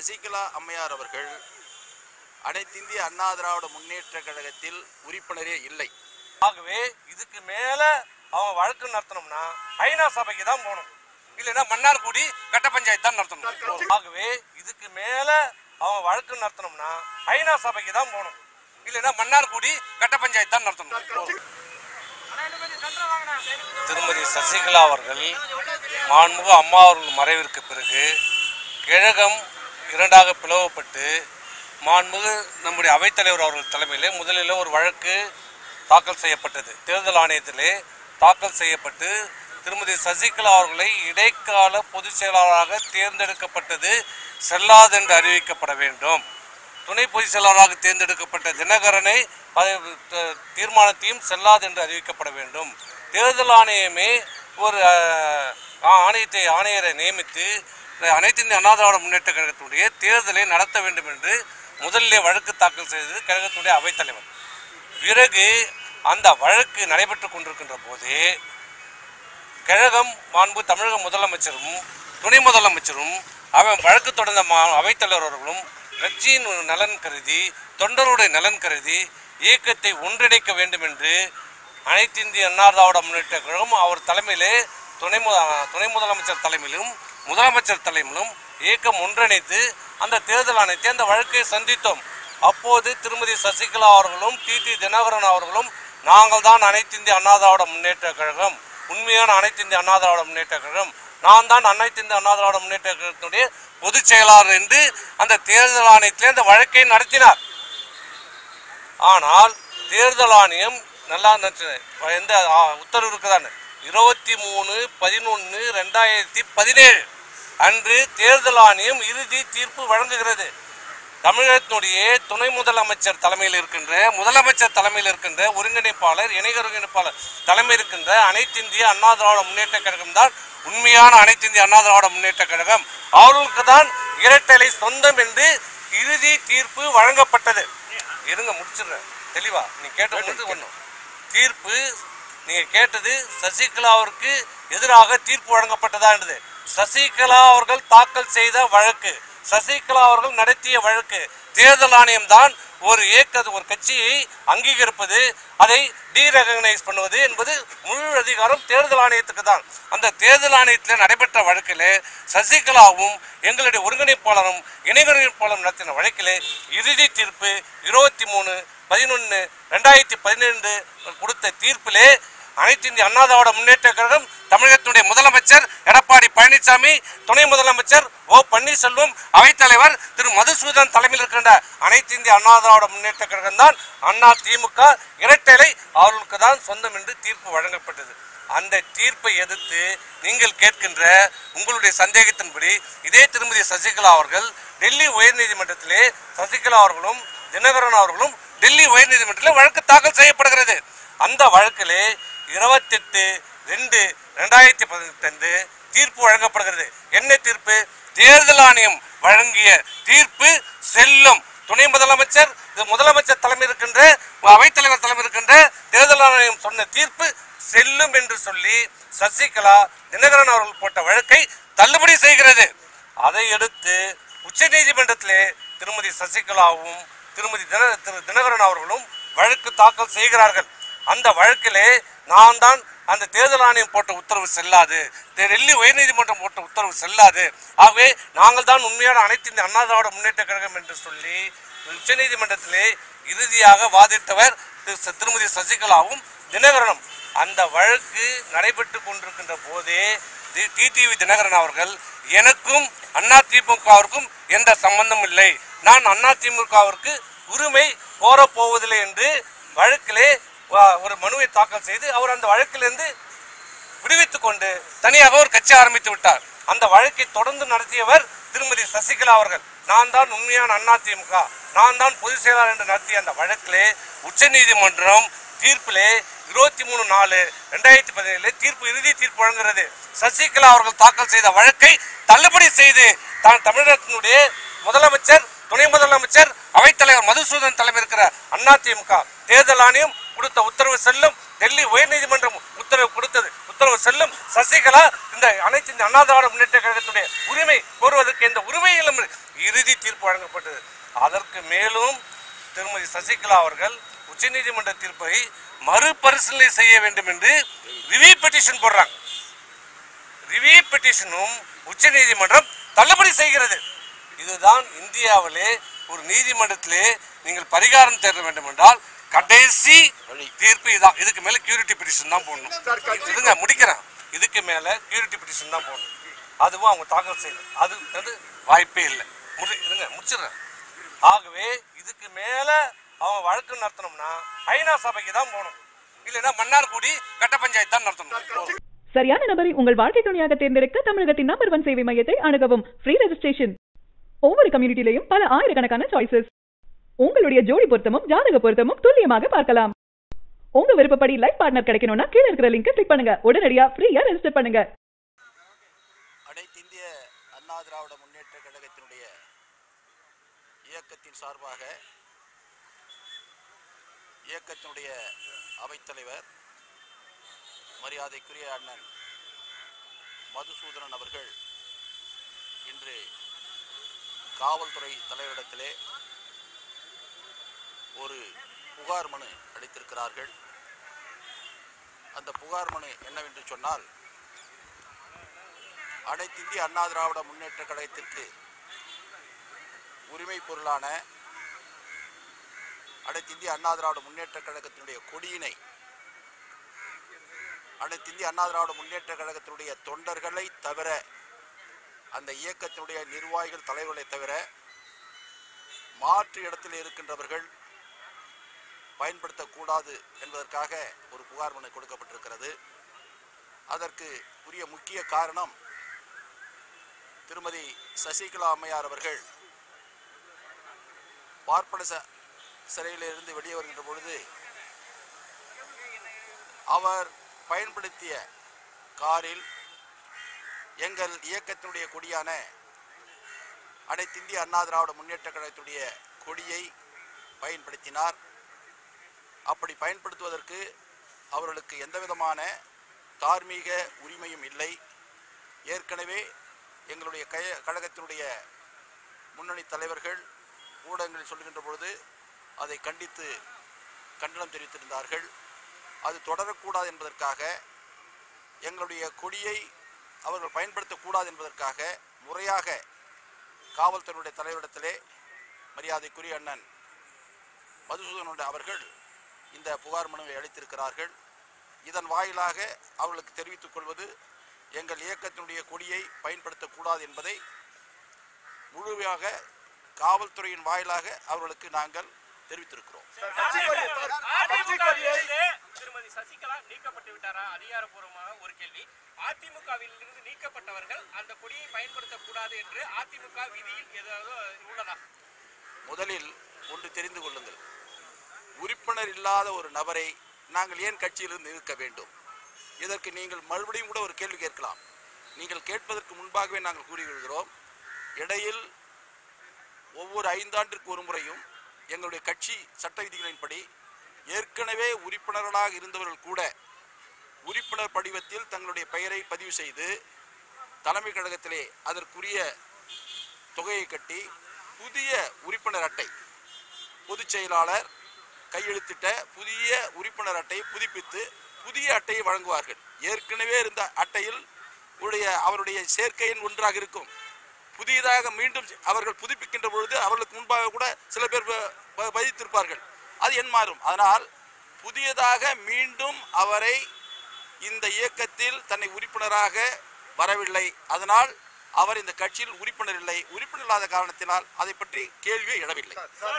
சசிகலா அம்மையார் அவர்கள் அனைத்திந்திய அண்ணா திராவிட முன்னேற்ற கழகத்தில் உறுப்பினரே இல்லை ஆகவே இதுக்கு மேல அவங்க வழக்கு நடத்தணும்னா ஐநா சபைக்கு தான் போகணும் இல்லைன்னா மன்னார்குடி கட்ட பஞ்சாயத்து தான் நடத்தணும் ஆகவே இதுக்கு மேல அவங்க வழக்கு நடத்தணும்னா ஐநா சபைக்கு தான் போகணும் இல்லைன்னா மன்னார்குடி கட்ட பஞ்சாயத்து தான் நடத்தணும் திருமதி சசிகலா அவர்கள் மாண்புமிகு அம்மா அவர்கள் மறைவிற்கு பிறகு கிழகம் இரண்டாக பிளவுபட்டு மாண்புமிகு நம்முடைய அவைத்தலைவர் அவர்கள் தலைமையிலே முதலில் ஒரு வழக்கு தாக்கல் செய்யப்பட்டது தேர்தல் ஆணையத்திலே தாக்கல் செய்யப்பட்டு திருமதி சசிகலா அவர்களை இடைக்கால பொதுச் செயலாளராக தேர்ந்தெடுக்கப்பட்டது செல்லாது என்று அறிவிக்கப்பட வேண்டும் துணை பொதுச் செயலாளராக தேர்ந்தெடுக்கப்பட்ட தினகரனை பதவி- த- தீர்மானத்தையும் செல்லாது என்று அறிவிக்கப்பட வேண்டும் தேர்தல் ஆணையமே ஒரு அஹ், ஆணையத்தை ஆணையரை நியமித்து அனைத்து இந்திய அண்ணா திராவிட முன்னேற்ற கழகத்துடைய தேர்தலை நடத்த வேண்டும் என்று முதலிலே வழக்கு தாக்கல் செய்தது கழகத்துடைய அவைத்தலைவர் பிறகு அந்த வழக்கு நடைபெற்று கொண்டிருக்கின்ற போதே கழகம் மாண்பு தமிழக முதலமைச்சரும் துணை முதலமைச்சரும் அவன் வழக்கு தொடர்ந்த மா அவைத்தலைவர் அவர்களும் கட்சியின் நலன் கருதி தொண்டருடைய நலன் கருதி இயக்கத்தை ஒன்றிணைக்க வேண்டும் என்று அனைத்து இந்திய அண்ணா திராவிட முன்னேற்ற கழகம் அவர் தலைமையிலே துணை மு துணை முதலமைச்சர் தலைமையிலும் முதலமைச்சர் தலைமையிலும் இயக்கம் ஒன்றிணைத்து அந்த தேர்தல் ஆணையத்தை அந்த வழக்கை சந்தித்தோம் அப்போது திருமதி சசிகலா அவர்களும் டி டி தினகரன் அவர்களும் நாங்கள் தான் அனைத்து இந்திய அண்ணா திராவிட முன்னேற்ற கழகம் உண்மையான அனைத்து இந்திய அண்ணா திராவிட முன்னேற்ற கழகம் நான் தான் அனைத்து இந்திய அண்ணா திராவிட முன்னேற்ற கழகத்தினுடைய பொதுச் செயலாளர் என்று அந்த தேர்தல் ஆணையத்திலே அந்த வழக்கை நடத்தினார் ஆனால் தேர்தல் ஆணையம் நல்லா நச்சு- எந்த ஆ, உத்தரவு இருக்குதான்னு இருபத்தி மூணு பதினொன்று ரெண்டாயிரத்தி பதினேழு அன்று தேர்தல் ஆணையம் இறுதி தீர்ப்பு வழங்குகிறது தமிழகத்தினுடைய துணை முதலமைச்சர் தலைமையில் இருக்கின்ற முதலமைச்சர் தலைமையில் இருக்கின்ற ஒருங்கிணைப்பாளர் இணை ஒருங்கிணைப்பாளர் தலைமையில் இருக்கின்ற அனைத்து இந்திய அண்ணா திராவிட முன்னேற்ற கழகம் தான் உண்மையான அனைத்து இந்திய அண்ணா திராவிட முன்னேற்ற கழகம் அவர்களுக்கு தான் இரட்டலை சொந்தம் என்று இறுதி தீர்ப்பு வழங்கப்பட்டது இருங்க முடிச்சிடுறேன் தெளிவா நீ கேட்ட முடிஞ்சு ஒண்ணும் தீர்ப்பு நீங்க கேட்டது சசிகலாவிற்கு எதிராக தீர்ப்பு வழங்கப்பட்டதா என்றது சசிகலா அவர்கள் தாக்கல் செய்த வழக்கு சசிகலா அவர்கள் நடத்திய வழக்கு தேர்தல் ஆணையம் தான் ஒரு இயக்க ஒரு கட்சியை அங்கீகரிப்பது அதை டீரெகனைஸ் பண்ணுவது என்பது முழு அதிகாரம் தேர்தல் ஆணையத்துக்கு தான் அந்த தேர்தல் ஆணையத்தில் நடைபெற்ற வழக்கில் சசிகலாவும் எங்களுடைய ஒருங்கிணைப்பாளரும் இணை ஒருங்கிணைப்பாளரும் நடத்தின வழக்கில் இறுதி தீர்ப்பு இருபத்தி மூணு பதினொன்று ரெண்டாயிரத்தி பதினெண்டு கொடுத்த தீர்ப்பிலே அனைத்து இந்திய அண்ணா திராவிட முன்னேற்ற கழகம் தமிழகத்துடைய முதலமைச்சர் எடப்பாடி பழனிசாமி துணை முதலமைச்சர் ஓ பன்னீர்செல்வம் அவைத்தலைவர் திரு மதுசூதன் தலைமையில் இருக்கின்ற அனைத்து இந்திய அண்ணா திராவிட முன்னேற்ற கழகம் தான் அண்ணா திமுக இரட்டலை அவர்களுக்கு தான் சொந்தம் என்று தீர்ப்பு வழங்கப்பட்டது அந்த தீர்ப்பை எதிர்த்து நீங்கள் கேட்கின்ற உங்களுடைய சந்தேகத்தின்படி இதே திருமதி சசிகலா அவர்கள் டெல்லி உயர்நீதிமன்றத்திலே சசிகலா அவர்களும் தினகரன் அவர்களும் டெல்லி உயர்நீதிமன்றத்தில் வழக்கு தாக்கல் செய்யப்படுகிறது அந்த வழக்கிலே இருபத்தெட்டு ரெண்டு ரெண்டாயிரத்தி பதினெட்டு தீர்ப்பு வழங்கப்படுகிறது என்ன தீர்ப்பு தேர்தல் ஆணையம் வழங்கிய தீர்ப்பு செல்லும் துணை முதலமைச்சர் இது முதலமைச்சர் தலைமை இருக்கின்ற அவைத்தலைவர் தலைமை இருக்கின்ற தேர்தல் ஆணையம் சொன்ன தீர்ப்பு செல்லும் என்று சொல்லி சசிகலா தினகரன் அவர்கள் போட்ட வழக்கை தள்ளுபடி செய்கிறது அதை அடுத்து உச்சநீதிமன்றத்திலே திருமதி சசிகலாவும் திருமதி தின திரு தினகரன் அவர்களும் வழக்கு தாக்கல் செய்கிறார்கள் அந்த வழக்கிலே நான் தான் அந்த தேர்தல் ஆணையம் போட்ட உத்தரவு செல்லாது டெ- டெல்லி உயர்நீதிமன்றம் போட்ட உத்தரவு செல்லாது ஆகவே நாங்கள் தான் உண்மையான அனைத்து இந்த அண்ணா திராவிட முன்னேற்ற கழகம் என்று சொல்லி உச்சநீதிமன்றத்திலே இறுதியாக வாதிட்டவர் திரு ச- திருமதி சசிகலாவும் தினகரனும் அந்த வழக்கு நடைபெற்று கொண்டிருக்கின்ற போதே தி- டிடிவி தினகரன் அவர்கள் எனக்கும் அண்ணா திமுகவிற்கும் எந்த சம்பந்தம் இல்லை நான் அண்ணா திமுகவிற்கு உரிமை கோரப் போவதில்லை என்று வழக்கிலே வ- ஒரு மனுவை தாக்கல் செய்து அவர் அந்த வழக்கிலிருந்து விடுவித்துக் கொண்டு தனியாக ஒரு கட்சி ஆரம்பித்து விட்டார் அந்த வழக்கை தொடர்ந்து நடத்தியவர் திருமதி சசிகலா அவர்கள் நான் தான் உண்மையான அண்ணா திமுக நான் தான் பொதுச் செயலாளர் என்று நடத்திய அந்த வழக்கிலே உச்சநீதிமன்றம் தீர்ப்பிலே இருபத்தி மூணு நாலு ரெண்டாயிரத்தி பதினேழு தீர்ப்பு இறுதி தீர்ப்பு வழங்குகிறது சசிகலா அவர்கள் தாக்கல் செய்த வழக்கை தள்ளுபடி செய்து தான் தமிழகத்தினுடைய முதலமைச்சர் துணை முதலமைச்சர் அவைத்தலைவர் மதுசூதன் தலைமை இருக்கிற அதிமுக தேர்தல் ஆணையம் கொடுத்த உத்தரவு செல்லும் டெல்லி உயர்நீதிமன்றம் உத்தரவு கொடுத்தது உத்தரவு செல்லும் சசிகலா இந்த அனைத்து இந்த அண்ணா திராவிட முன்னேற்ற கழகத்துடைய உரிமை கோருவதற்கு எந்த உரிமையிலும் இறுதி தீர்ப்பு வழங்கப்பட்டது அதற்கு மேலும் திருமதி சசிகலா அவர்கள் உச்சநீதிமன்ற தீர்ப்பை மறுபரிசீலனை செய்ய வேண்டும் என்று ரிவ்யூ பெட்டிஷன் போடுறாங்க ரிவ்யூ பெட்டிஷனும் உச்சநீதிமன்றம் தள்ளுபடி செய்கிறது இதுதான் இந்தியாவிலே ஒரு நீதிமன்றத்திலே நீங்கள் பரிகாரம் தேட வேண்டும் என்றால் கடைசி தீர்ப்பு இதான் இதுக்கு மேல கியூரிட்டி பெட்டிஷன் தான் போடணும் இதுங்க முடிக்கிறேன் இதுக்கு மேல கியூரிட்டி பெட்டிஷன் தான் போடணும் அதுவும் அவங்க தாக்கல் செய்யணும் அது வந்து வாய்ப்பே இல்லை முடி இதுங்க முடிச்சிடுறேன் ஆகவே இதுக்கு மேல அவங்க வழக்கு நடத்தணும்னா ஐநா சபைக்கு தான் போகணும் இல்லைன்னா மன்னார்குடி கட்ட பஞ்சாயத்து தான் நடத்தணும் சரியான நபரை உங்கள் வாழ்க்கை துணையாக தேர்ந்தெடுக்க தமிழகத்தின் நம்பர் ஒன் சேவை மையத்தை அணுகவும் ஃப்ரீ ரெஜிஸ்ட்ரேஷன் ஒவ்வொரு கம்யூனிட்டிலையும் பல ஆயிரக்கணக்கான சாய்ஸஸ் உங்களுடைய ஜோடி பொருத்தமும் ஜாதக பொருத்தமும் துல்லியமாக பார்க்கலாம் உங்க விருப்பப்படி லைஃப் பார்ட்னர் கிடைக்கணும்னா கீழ இருக்கிற லிங்கை கிளிக் பண்ணுங்க உடனடியா ஃப்ரீயா ரெஜிஸ்டர் பண்ணுங்க அனைத்திந்திய அண்ணா திராவிட முன்னேற்ற கழகத்தினுடைய இயக்கத்தின் சார்பாக இயக்கத்தினுடைய அவைத்தலைவர் மரியாதைக்குரிய அண்ணன் மதுசூதனன் அவர்கள் இன்று காவல்துறை தலைவரிடத்திலே ஒரு புகார் மனு அளித்திருக்கிறார்கள் அந்த புகார் மனு என்னவென்று சொன்னால் அனைத்திந்திய அண்ணா திராவிட முன்னேற்ற கழகத்திற்கு உரிமை பொருளான அனைத்திந்திய அண்ணா திராவிட முன்னேற்ற கழகத்தினுடைய கொடியினை அனைத்திந்திய அண்ணா திராவிட முன்னேற்ற கழகத்தினுடைய தொண்டர்களை தவிர அந்த இயக்கத்தினுடைய நிர்வாகிகள் தலைவர்களை தவிர மாற்று இடத்தில் இருக்கின்றவர்கள் பயன்படுத்தக்கூடாது என்பதற்காக ஒரு புகார் மனு கொடுக்கப்பட்டிருக்கிறது அதற்கு உரிய முக்கிய காரணம் திருமதி சசிகலா அம்மையார் அவர்கள் பார்ப்பன ச சிறையிலிருந்து வெளியே வருகின்ற பொழுது அவர் பயன்படுத்திய காரில் எங்கள் இயக்கத்தினுடைய கொடியான அனைத்திந்திய அண்ணா திராவிட முன்னேற்ற கழகத்துடைய கொடியை பயன்படுத்தினார் அப்படி பயன்படுத்துவதற்கு அவர்களுக்கு எந்த விதமான தார்மீக உரிமையும் இல்லை ஏற்கனவே எங்களுடைய கய கழகத்தினுடைய முன்னணி தலைவர்கள் ஊடகங்களில் சொல்லுகின்ற பொழுது அதை கண்டித்து கண்டனம் தெரிவித்திருந்தார்கள் அது தொடரக்கூடாது என்பதற்காக எங்களுடைய கொடியை அவர்கள் பயன்படுத்தக்கூடாது என்பதற்காக முறையாக காவல்துறையுடைய தலைவரிடத்திலே மரியாதைக்குரிய அண்ணன் மதுசூதனன் அவர்கள் இந்த புகார் மனுவை அளித்திருக்கிறார்கள் இதன் வாயிலாக அவர்களுக்கு தெரிவித்துக் கொள்வது எங்கள் இயக்கத்தினுடைய கொடியை பயன்படுத்தக்கூடாது என்பதை முழுமையாக காவல்துறையின் வாயிலாக அவர்களுக்கு நாங்கள் தெரிவித்திருக்கிறோம் அதிமுகவிலிருந்து திருமதி சசிகலா நீக்கப்பட்டு விட்டாரா அதிகாரப்பூர்வமாக ஒரு கேள்வி அதிமுகவில் இருந்து நீக்கப்பட்டவர்கள் அந்த கொடியை பயன்படுத்தக்கூடாது என்று அதிமுக விதியில் ஏதாவது உள்ளதா முதலில் ஒன்று தெரிந்து கொள்ளுங்கள் உறுப்பினர் இல்லாத ஒரு நபரை நாங்கள் ஏன் கட்சியிலிருந்து நிற்க வேண்டும் இதற்கு நீங்கள் மறுபடியும் கூட ஒரு கேள்வி கேட்கலாம் நீங்கள் கேட்பதற்கு முன்பாகவே நாங்கள் கூறிவிடுகிறோம் இடையில் ஒவ்வொரு ஐந்தாண்டிற்கு ஒரு முறையும் எங்களுடைய கட்சி சட்ட விதிகளின்படி ஏற்கனவே உறுப்பினர்களாக இருந்தவர்கள் கூட உறுப்பினர் படிவத்தில் தங்களுடைய பெயரை பதிவு செய்து தலைமை கழகத்திலே அதற்குரிய தொகையை கட்டி புதிய உறுப்பினர் அட்டை பொதுச் செயலாளர் கையெழுத்திட்ட புதிய உறுப்பினர் அட்டையை புதுப்பித்து புதிய அட்டையை வழங்குவார்கள் ஏற்கனவே இருந்த அட்டையில் உடைய அவருடைய சேர்க்கை எண் ஒன்றாக இருக்கும் புதியதாக மீண்டும் அவர்கள் புதுப்பிக்கின்ற பொழுது அவர்களுக்கு முன்பாக கூட சில பேர் ப- ப- பதித்திருப்பார்கள் அது எண் மாறும் அதனால் புதியதாக மீண்டும் அவரை இந்த இயக்கத்தில் தன்னை உறுப்பினராக வரவில்லை அதனால் அவர் இந்த கட்சியில் உறுப்பினர் இல்லை உறுப்பினர் இல்லாத காரணத்தினால் அதை பற்றி கேள்வியே எழவில்லை